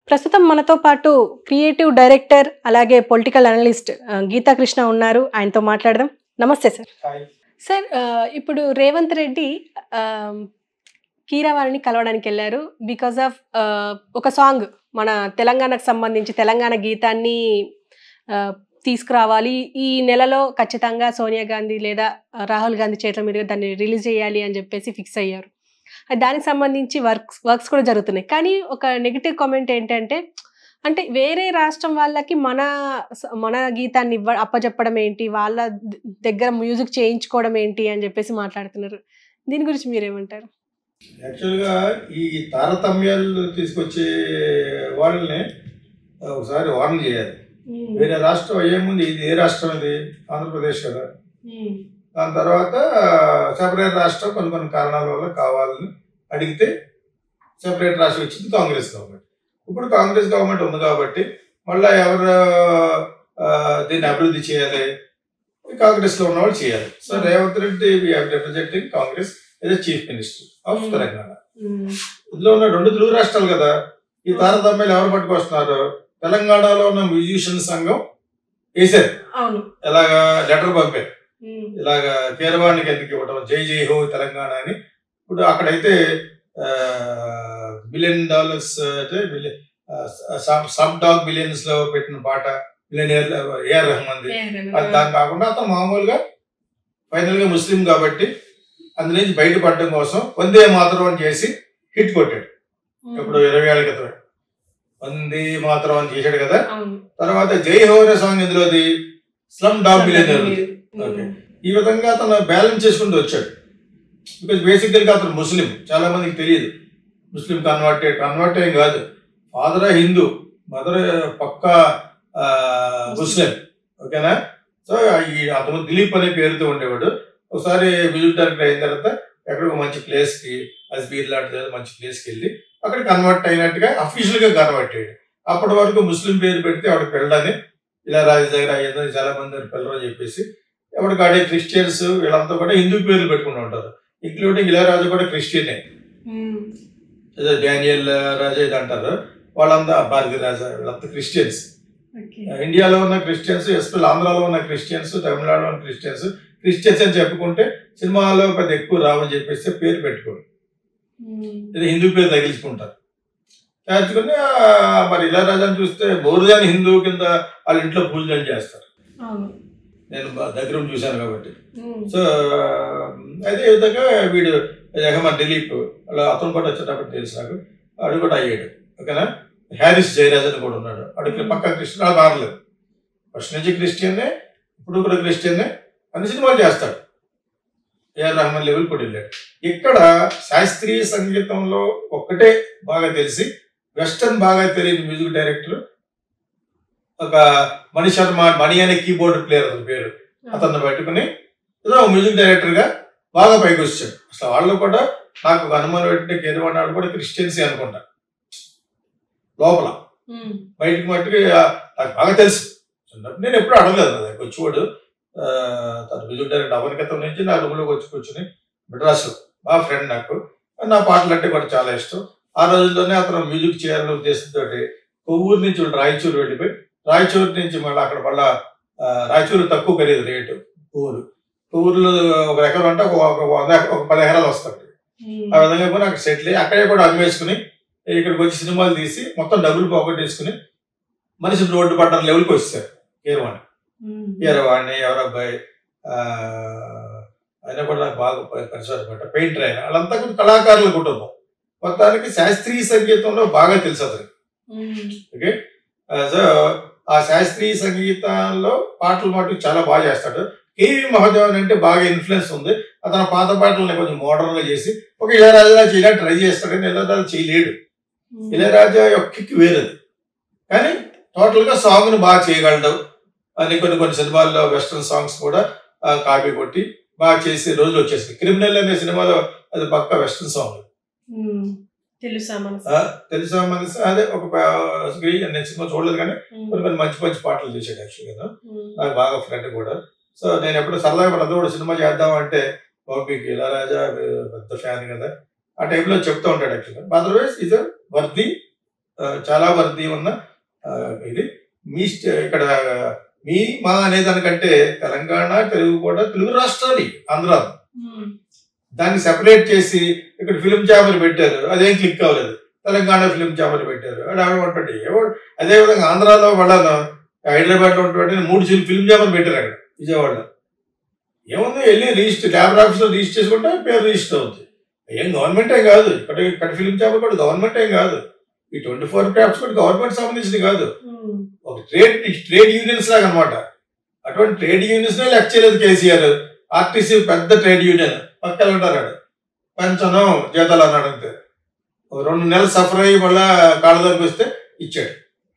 ప్రస్తుతం మనతో పాటు క్రియేటివ్ డైరెక్టర్ అలాగే పొలిటికల్ అనలిస్ట్ గీతా కృష్ణ ఉన్నారు ఆయనతో మాట్లాడదాం నమస్తే సార్ హాయ్ సార్ ఆ, ఇప్పుడు రేవంత్ రెడ్డి ఆ, కీరవాణిని కలవడానికి వెళ్ళారు బికాజ్ ఆఫ్ ఒక సాంగ్ మన తెలంగాణకు సంబంధించి తెలంగాణ గీతాన్ని ఆ, తీసుకురావాలి ఈ నెలలో ఖచ్చితంగా సోనియా గాంధీ లేదా రాహుల్ గాంధీ చేతుల మీదుగా దాన్ని రిలీజ్ చేయాలి అని చెప్పేసి ఫిక్స్ అయ్యారు అది దానికి సంబంధించి వర్క్స్ వర్క్స్ కూడా జరుగుతున్నాయి కానీ ఒక నెగిటివ్ కామెంట్ ఏంటంటే అంటే వేరే రాష్ట్రం వాళ్ళకి మన మన గీతాన్ని ఇవ్వ అప్పచెప్పడం ఏంటి వాళ్ళ ద- దగ్గర మ్యూజిక్ చేయించుకోవడం ఏంటి అని చెప్పేసి మాట్లాడుతున్నారు దీని గురించి మీరేమంటారు యాక్చువల్గా ఈ తారతమ్యాలు తీసుకొచ్చే వాళ్ళని ఒకసారి వార్న్ చేయాలి వేరే రాష్ట్రం అయ్యే ముందు ఇది ఏ రాష్ట్రం ఇది ఆంధ్రప్రదేశ్ కదా దాని తర్వాత సెపరేట్ రాష్ట్రం కొన్ని కొన్ని కారణాల వల్ల కావాలని అడిగితే సెపరేట్ రాష్ట్రం ఇచ్చింది కాంగ్రెస్ గవర్నమెంట్ ఇప్పుడు కాంగ్రెస్ గవర్నమెంట్ ఉంది కాబట్టి మళ్ళీ ఎవరు ఆ, దీన్ని అభివృద్ధి చేయాలి కాంగ్రెస్ లో ఉన్న వాళ్ళు చేయాలి సో రేవంత్ రెడ్డి రిప్రజెంటింగ్ కాంగ్రెస్ ఇదే చీఫ్ మినిస్టర్ ఆఫ్ తెలంగాణ ఇందులో ఉన్న రెండు తెలుగు రాష్ట్రాలు కదా ఈ తారతమ్యాలు ఎవరు పట్టుకొస్తున్నారు తెలంగాణలో ఉన్న మ్యూజిషియన్ సంఘం వేసారు అవును ఎలాగా లెటర్ పంపారు ఇలాగా కీరవాణికి ఎందుకు ఇవ్వడం జై జై హో తెలంగాణ అని ఇప్పుడు అక్కడైతే బిలియన్ డాలర్స్ అంటే సబ్ డాగ్ బిలియన్స్ లో పెట్టిన పాట బిలియన్ ఏఆర్ రెహమాన్ది అది దాని కాకుండా అతను మామూలుగా ఫైనల్ గా ముస్లిం కాబట్టి అందు నుంచి బయటపడడం కోసం వందే మాత్రం అని చేసి హిట్ కొట్టాడు ఇప్పుడు ఇరవై ఏళ్ళ క్రితమే వందే మాత్రం అని చేశాడు కదా అవును తర్వాత జై హో అనే సాంగ్ ఇందులోది స్లమ్ డాగ్ బిలియనర్ ఓకే. ఈ విధంగా అతను బ్యాలెన్స్ చేసుకుంటూ వచ్చాడు బికాజ్ బేసికల్గా అతను ముస్లిం చాలా మందికి తెలియదు ముస్లిం కన్వర్టెడ్ కన్వర్ట్ ఏం కాదు ఫాదర్ హిందూ మదర్ పక్కా ఆ, ముస్లిం ఓకేనా సో ఈ అతను దిలీప్ అనే పేరుతో ఉండేవాడు ఒకసారి మ్యూజిక్ డైరెక్టర్ అయిన తర్వాత ఎక్కడికో మంచి ప్లేస్ కి అజ్బీర్ లాంటి దగ్గర మంచి ప్లేస్కి వెళ్ళి అక్కడ కన్వర్ట్ అయినట్టుగా అఫీషియల్ గా కన్వర్ట్ అయ్యాడు అప్పటి వరకు ముస్లిం పేరు పెడితే ఆవిడ పెళ్ళని ఇలా రాజు దగ్గర అయ్యేదని చాలా మంది పిల్లలు చెప్పేసి ఎవరికి ఆడే క్రిస్టియన్స్ వీళ్ళంతా కూడా హిందూ పేర్లు పెట్టుకుని ఉంటారు ఇంక్లూడింగ్ ఇళయరాజు కూడా క్రిస్టియనే ఏదో డానియల్ రాజా ఇది అంటారు వాళ్ళంతా భారతి రాజా వీళ్ళంతా క్రిస్టియన్స్ ఇండియాలో ఉన్న క్రిస్టియన్స్ ఎస్పెల్ ఆంధ్రాలో ఉన్న క్రిస్టియన్స్ తమిళనాడులో ఉన్న క్రిస్టియన్స్ క్రిస్టియన్స్ అని చెప్పుకుంటే సినిమాలో పెద్ద ఎక్కువ రావని చెప్పేసి పేరు పెట్టుకోరు ఇది హిందూ పేరు తగిలించుకుంటారు తగిలించుకుని ఆ, మరి ఇళయరాజాని చూస్తే బోరుదాని హిందూ కింద వాళ్ళ ఇంట్లో పూజలు చేస్తారు అవును నేను బా- దగ్గర ఉండి చూశాను కాబట్టి సో అదే విధంగా వీడు జగమన్ దిలీప్ అలా అతను కూడా వచ్చేటప్పుడు తెలుసు నాకు వాడు కూడా అయ్యాడు ఓకేనా హ్యారిస్ జయరాజ్ అని కూడా ఉన్నాడు వాడికి పక్క క్రిస్టియన్ అది మారలేదు ఫస్ట్ నుంచి క్రిస్టియన్నే ఇప్పుడు కూడా క్రిస్టియన్నే అన్ని సినిమాలు చేస్తాడు ఏఆర్ రహమాన్ లెవెల్ కూడా వెళ్ళాడు ఇక్కడ శాస్త్రీయ సంగీతంలో ఒక్కటే బాగా తెలిసి వెస్టర్న్ బాగా తెలియని మ్యూజిక్ డైరెక్టర్ ఒక మణి శర్మ మణి అనే కీబోర్డ్ ప్లేయర్ అతని పేరు అతన్ని పెట్టుకుని ఏదో ఒక మ్యూజిక్ డైరెక్టర్ గా బాగా పైకి వచ్చాడు అసలు వాళ్ళు కూడా నాకు ఒక అనుమానం పెట్టిన కేరవాడ వాళ్ళు కూడా క్రిస్టియన్సీ అనుకుంటా లోపల బయటకు మట్టుకు ఆ, నాకు బాగా తెలుసు చిన్నప్పుడు నేను ఎప్పుడు అడగలేదు నా దగ్గర వచ్చేవాడు ఆ, తన మ్యూజిక్ డైరెక్టర్ అవని క్రితం నుంచి నా రూమ్లోకి వచ్చి కూర్చుని మెడ్రాస్ బాగా ఫ్రెండ్ నాకు నా పాటలు అంటే కూడా చాలా ఇష్టం ఆ రోజుల్లోనే అతను మ్యూజిక్ చేయాలనే ఉద్దేశంతో కొవ్వూరు నుంచి వాళ్ళు రాయచూరు వెళ్ళిపోయి రాయచూరు నుంచి మళ్ళీ అక్కడ మళ్ళా ఆ, రాయచూరు తక్కువ ఖరీదు రేటు ఊరు ఊర్లో ఒక ఎకరం అంటే ఒక ఒక వంద ఒక పది ఎకరాలు వస్తుంది ఆ విధంగా పోయి అక్కడ సెటిల్ అయ్యి అక్కడే కూడా అమ్మేసుకుని ఇక్కడికి వచ్చి సినిమాలు తీసి మొత్తం డబ్బులు పోగొట్టేసుకుని మనిషి రోడ్డు పడ్డ లెవెల్కి వచ్చేసారు కీరవాణి కీరవాణి ఎవరో అబ్బాయి ఆ, ఆయన కూడా నాకు బాగా పరిసరం అనమాట పెయింటర్ ఆయన వాళ్ళంతా కూడా కళాకారుల కుటుంబం మొత్తానికి శాస్త్రీయ సంగీతంలో బాగా తెలుసు అతనికి ఓకే సో ఆ శాస్త్రీయ సంగీతంలో పాటలు మటుకు చాలా బాగా చేస్తాడు కేవి మహాదేవన్ అంటే బాగా ఇన్ఫ్లుయెన్స్ ఉంది అతను పాత పాటలను కొంచెం మోడర్న్ గా చేసి ఒక ఇళయరాజా చేయాలని ట్రై చేస్తాడు కానీ ఇళయరాజా చేయలేడు ఇళయరాజా యొక్క కిక్ వేరేది కానీ టోటల్ గా సాంగ్ ను బాగా చేయగలడు అని కొన్ని కొన్ని సినిమాల్లో వెస్ట్రన్ సాంగ్స్ కూడా ఆ, కాపీ కొట్టి బాగా చేసే రోజులు వచ్చేసింది క్రిమినల్ అనే సినిమాలో అది పక్క వెస్ట్రన్ సాంగ్ తెలుసా ఆ, తెలుసా మనసు అదే ఒక ప- స్క్రీన్ నేను సినిమా చూడలేదు కానీ కొన్ని కొన్ని మంచి మంచి పాటలు చేశాడు యాక్చువల్గా నాకు బాగా ఫ్రెండ్ కూడా సో నేను ఎప్పుడు సరదాగా మన కూడా సినిమా చేద్దాం అంటే ఓపిక ఇళరాజా పెద్ద ఫ్యాన్ కదా ఆ టైంలో చెప్తూ ఉంటాడు యాక్చువల్గా అదర్వైజ్ ఇస్ వర్ది ఆ, చాలా వర్ది ఉన్న ఆ, ఇది మీ స్టే- ఇక్కడ మీ మా అనే దానికంటే తెలంగాణ తెలుగు కూడా తెలుగు రాష్ట్రాలు ఇవి, ఆంధ్ర దాన్ని సెపరేట్ చేసి ఇక్కడ ఫిలిం ఛాంబర్ పెట్టారు అదేం క్లిక్ అవ్వలేదు తెలంగాణ ఫిలిం ఛాంబర్ పెట్టారు అది ఆడమంటే ఎవడు అదేవిధంగా ఆంధ్రాలో వాళ్ళను హైదరాబాద్ లో ఉన్నటువంటి మూడు ఫిలిం ఛాంబర్ పెట్టారు అక్కడ విజయవాడలో ఏముంది వెళ్ళి రిజిస్టర్ ల్యాబ్ ఆఫీస్ లో రిజిస్టర్ చేసుకుంటే పేరు రిజిస్టర్ అవుతుంది ఏం గవర్నమెంట్ ఏం కాదు ఇక్కడ ఇక్కడ ఫిలిం ఛాంబర్ కూడా గవర్నమెంట్ ఏం కాదు ఈ ట్వంటీ ఫోర్ క్రాఫ్ట్స్ కూడా గవర్నమెంట్ సంబంధించింది కాదు ఒక ట్రేడ్ ట్రేడ్ యూనియన్స్ లాగా అనమాట అటువంటి ట్రేడ్ యూనియన్స్ లెక్క చేయలేదు కేసీఆర్ ఆర్టీసీ పెద్ద ట్రేడ్ యూనియన్ పక్కన ఉంటారు పెంచను జీతాలు అన్నాడు అంతే ఒక రెండు నెలలు సఫర్ అయ్యి మళ్ళా కాళ్ళ దగ్గరికి వస్తే ఇచ్చాడు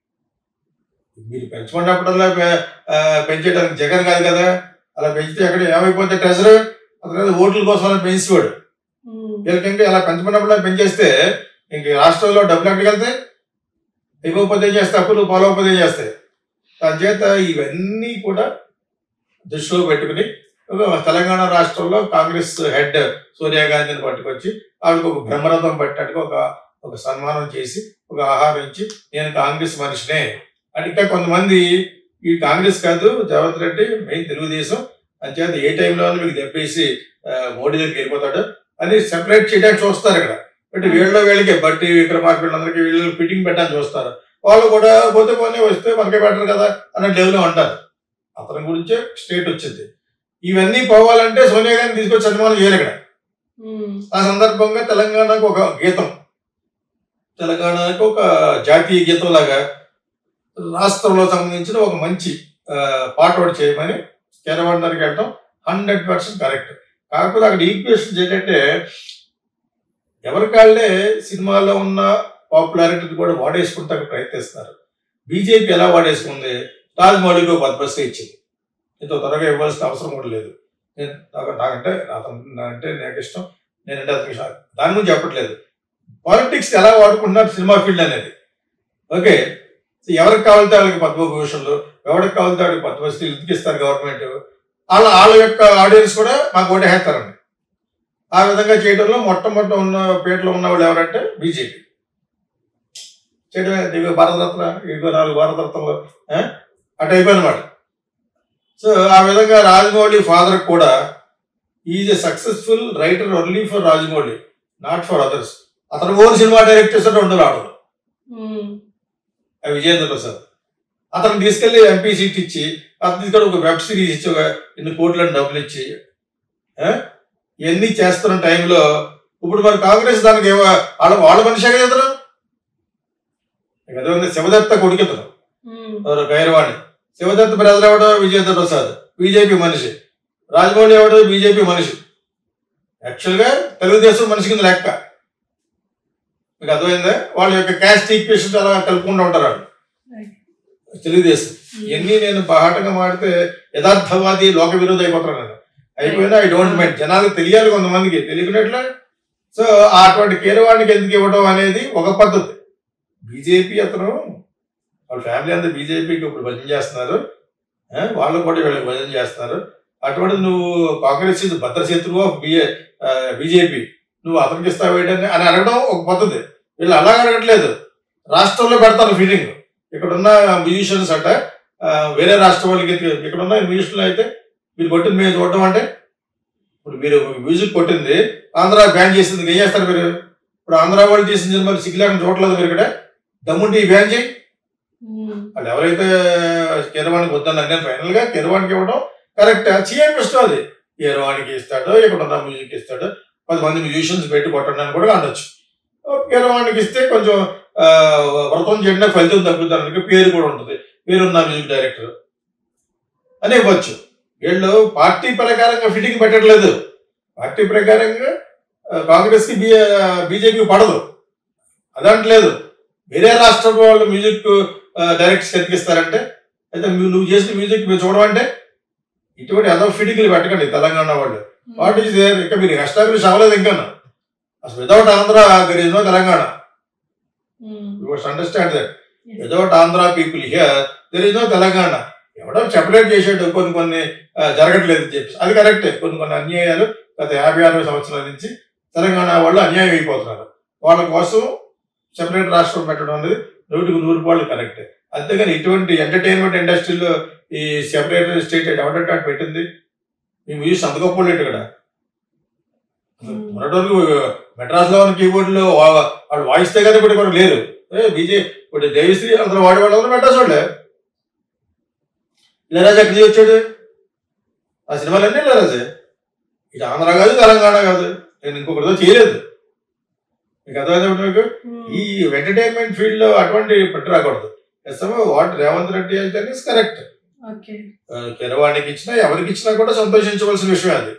మీరు పెంచుకున్నప్పుడల్లా పె- ఆ, పెంచేయడానికి జగన్ కాదు కదా అలా పెంచితే ఎక్కడ ఏమైపోతే ట్రెజర్ అతను ఓట్ల కోసం అలా పెంచేవాడు వీళ్ళకి అలా పెంచుకున్నప్పుడు పెంచేస్తే ఇంక రాష్ట్రంలో డబ్బులు ఎక్కడికి వెళ్తాయి ఇవ్వకపోతే ఏం చేస్తాయి అప్పులు పోలవకపోతే ఏం చేస్తాయి దాని చేత ఇవన్నీ కూడా దృష్టిలో పెట్టుకుని ఒక తెలంగాణ రాష్ట్రంలో కాంగ్రెస్ హెడ్ సోనియా గాంధీని పట్టుకొచ్చి ఆవిడకి ఒక బ్రహ్మరథం పట్టడానికి ఒక ఒక సన్మానం చేసి ఒక ఆహారం ఇచ్చి నేను కాంగ్రెస్ మనిషినే అని ఇంకా కొంతమంది ఈ కాంగ్రెస్ కాదు జగన్ రెడ్డి మెయిన్ తెలుగుదేశం అంచేత ఏ టైంలో మీకు దెబ్బేసి ఆ, మోడీ దగ్గరికి వెళ్ళిపోతాడు అని సెపరేట్ చేయడానికి చూస్తారు ఇక్కడ బట్ వీళ్ళ వీళ్ళకి బట్టి విక్రమార్క వీళ్ళందరికీ వీళ్ళు ఫిట్టింగ్ పెట్టడానికి చూస్తారు వాళ్ళు కూడా పోతే పోనీ వస్తే మనకే బెటర్ కదా అన్న లెవెల్లో అంటారు అతని గురించే స్టేట్ వచ్చింది ఇవన్నీ పోవాలంటే సోనియా గాంధీ తీసుకొచ్చి సన్మానం చేయాలి ఇక్కడ ఆ సందర్భంగా తెలంగాణకు ఒక గీతం తెలంగాణకు ఒక జాతీయ గీతం లాగా రాష్ట్రంలో సంబంధించిన ఒక మంచి ఆ, పాట ఒకటి చేయమని కేరవాడడానికి వెళ్ళడం హండ్రెడ్ పర్సెంట్ కరెక్ట్ కాకపోతే అక్కడ ఈక్వేషన్స్ ఏంటంటే ఎవరికాళ్ళే సినిమాలో ఉన్న పాపులారిటీని కూడా వాడేసుకుంటానికి ప్రయత్నిస్తున్నారు బీజేపీ ఎలా వాడేసుకుంది రాజమౌళికి ఒక పద్మశ్రీ ఇచ్చింది ఇంత త్వరగా ఇవ్వాల్సిన అవసరం కూడా లేదు నేను నాకు నాకంటే అతను అంటే నాకు ఇష్టం నేనంటే అతనికి ఇష్టం. దాని గురించి చెప్పట్లేదు పాలిటిక్స్ ఎలా వాడుకుంటున్నారు సినిమా ఫీల్డ్ అనేది ఓకే సో ఎవరికి కావాలితే వాళ్ళకి పద్మభూషణ్లు ఎవరికి కావాలితే వాళ్ళకి పద్మశ్రీలు ఎందుకు ఇస్తారు గవర్నమెంట్ వాళ్ళ వాళ్ళ యొక్క ఆడియన్స్ కూడా మాకు ఓటేస్తారండి ఆ విధంగా చేయడంలో మొట్టమొదటి ఉన్న పేటలో ఉన్న వాళ్ళు ఎవరంటే బీజేపీ చేయడమే ఇదిగో భారతరత్న ఇదిగో నాలుగు భారతరత్నలు ఆ? అటు అయిపోయినమాట సో ఆ విధంగా రాజమౌళి ఫాదర్ కూడా is a successful writer only for Rajamouli not for others అతను ఓన్ సినిమా డైరెక్ట్ చేస్తే రెండు ఆడదు విజయేంద్ర ప్రసాద్ అతను తీసుకెళ్లి ఎంపీ సీట్ ఇచ్చి అతను తీసుకొని ఒక వెబ్ సిరీస్ ఇచ్చి ఒక ఇన్ని కోట్లను డబ్బులు ఇచ్చి ఆ? ఇవన్నీ చేస్తున్న టైంలో ఇప్పుడు మరి కాంగ్రెస్ దానికి ఏమో వాళ్ళ వాళ్ళ మనిషే కదా ఇతను అదే శివదత్త కొడుకు ఇతను ఎవరు గైరవాణి శివదత్త ప్రజలు ఎవడో విజయేంద్ర ప్రసాద్ బీజేపీ మనిషి రాజమౌళి ఎవడో బీజేపీ మనిషి యాక్చువల్గా తెలుగుదేశం మనిషి కింద లెక్క మీకు అర్థమైందా వాళ్ళ యొక్క క్యాస్ట్ ఈక్వేషన్స్ అలా కలుపుకుంటూ ఉంటారు వాళ్ళు తెలుగుదేశం ఇవన్నీ నేను బాహాటంగా మాడితే యథార్థవాది లోక విరోధి అయిపోతాను నేను అయిపోయినా ఐ డోంట్ మైండ్ జనాలకు తెలియాలి కొంతమందికి తెలియకున్నట్లే సో అటువంటి కీరవాణికి ఎందుకు ఇవ్వడం అనేది ఒక పద్ధతి బీజేపీ అతను వాళ్ళ ఫ్యామిలీ అంతా బీజేపీకి ఇప్పుడు భజన చేస్తున్నారు ఆ, వాళ్ళు కూడా వీళ్ళకి భజన చేస్తున్నారు అటువంటి నువ్వు కాంగ్రెస్ ఇది భద్రశత్రువు ఆఫ్ బిఏ బీజేపీ నువ్వు అతనికి ఇస్తావు ఏంటని అని అడగడం ఒక పద్ధతి వీళ్ళు అలా అడగట్లేదు రాష్ట్రంలో పెడతారు ఫీలింగ్ ఇక్కడ ఉన్న మ్యూజిషియన్స్ అంట ఆ, వేరే రాష్ట్రం వాళ్ళకి ఎత్తుకు- ఇక్కడ ఉన్న మ్యూజిషియన్లు అయితే మీరు కొట్టింది మేము చూడడం అంటే ఇప్పుడు మీరు మ్యూజిక్ కొట్టింది ఆంధ్ర బ్యాన్ చేసింది ఏం చేస్తారు మీరు ఇప్పుడు ఆంధ్ర వాళ్ళు చేసిన సినిమాలు సిగ్గులేకుండా చూడలేదు మీరు ఇక్కడ దమ్ముంటే ఈ బ్యాన్ చేయి వాళ్ళు ఎవరైతే కిరవాణికి వద్దన్నారు నేను ఫైనల్ గా కిరవాణికి ఇవ్వడం కరెక్ట్ చేయనిపిస్తుంది అది కిరవాణికి ఇస్తాడు ఇక్కడ ఉన్న మ్యూజిక్ ఇస్తాడు పది మంది మ్యూజిషియన్స్ పెట్టి కొట్టండి అని కూడా అనొచ్చు కిరవాణికి ఇస్తే కొంచెం ఆ, వ్రతం చేయడం ఫలితం తగ్గుతానికి పేరు కూడా ఉంటుంది పేరున్న మ్యూజిక్ డైరెక్టర్ అని ఇవ్వచ్చు వీళ్ళు పార్టీ ప్రకారంగా ఫిట్టింగ్ పెట్టట్లేదు పార్టీ ప్రకారంగా కాంగ్రెస్ కి బీజేపీ పడదు అదంటలేదు వేరే రాష్ట్రం వాళ్ళు మ్యూజిక్ డైరెక్ట్స్ ఎతికిస్తారంటే అయితే మీరు నువ్వు చేసిన మ్యూజిక్ మీరు చూడమంటే ఇటువంటి ఏదో ఫిటింగ్లు పెట్టకండి తెలంగాణ వాళ్ళు వాట్ ఈస్ దేర్ ఇంకా మీరు ఎస్టాబ్లిష్ అవ్వలేదు ఇంకా అసలు without Andhra there is no Telangana you must understand that without Andhra people here there is no Telangana ఎవడో సెపరేట్ చేసాడు కొన్ని కొన్ని ఆ, జరగట్లేదు అని చెప్పి అది కరెక్టే కొన్ని కొన్ని అన్యాయాలు గత యాభై అరవై సంవత్సరాల నుంచి తెలంగాణ వాళ్ళు అన్యాయం అయిపోతున్నారు వాళ్ళ కోసం సెపరేట్ రాష్ట్రం పెట్టడం అనేది నూటికి నూరు పాళ్ళు కరెక్ట్ అంతేగాని ఇటువంటి ఎంటర్టైన్మెంట్ ఇండస్ట్రీలో ఈ సెపరేట్ స్టేట్ ఎవరంటే అటు పెట్టింది ఈ మ్యూజిక్ అంత గొప్ప వాళ్ళు ఇక్కడ Hmm. మొన్నటి వరకు మెడ్రాస్ లో ఉన్న కీబోర్డులో వాళ్ళు వాయిస్తే కానీ ఇప్పుడు మనకు లేరు ఏ బీజే ఇప్పుడు దేవిశ్రీ అందరూ వాడి వాళ్ళు అందరూ మెడ్రాస్ వాళ్ళే ఇళరాజు ఎక్కడి నుంచి వచ్చాడు ఆ సినిమాలన్నీ ఇళరాజే ఇది ఆంధ్ర కాదు తెలంగాణ కాదు నేను ఇంకొకరితో చేయలేదు మీకు అర్థమైంది మీకు ఈ ఎంటర్టైన్మెంట్ ఫీల్డ్ లో అటువంటి పెట్టి రాకూడదు ఎస్ఎం వాట్ రేవంత్ రెడ్డి అయితే కరెక్ట్ ఓకే కిరవాణికి ఇచ్చినా ఎవరికి ఇచ్చినా కూడా సంతోషించవలసిన విషయం అది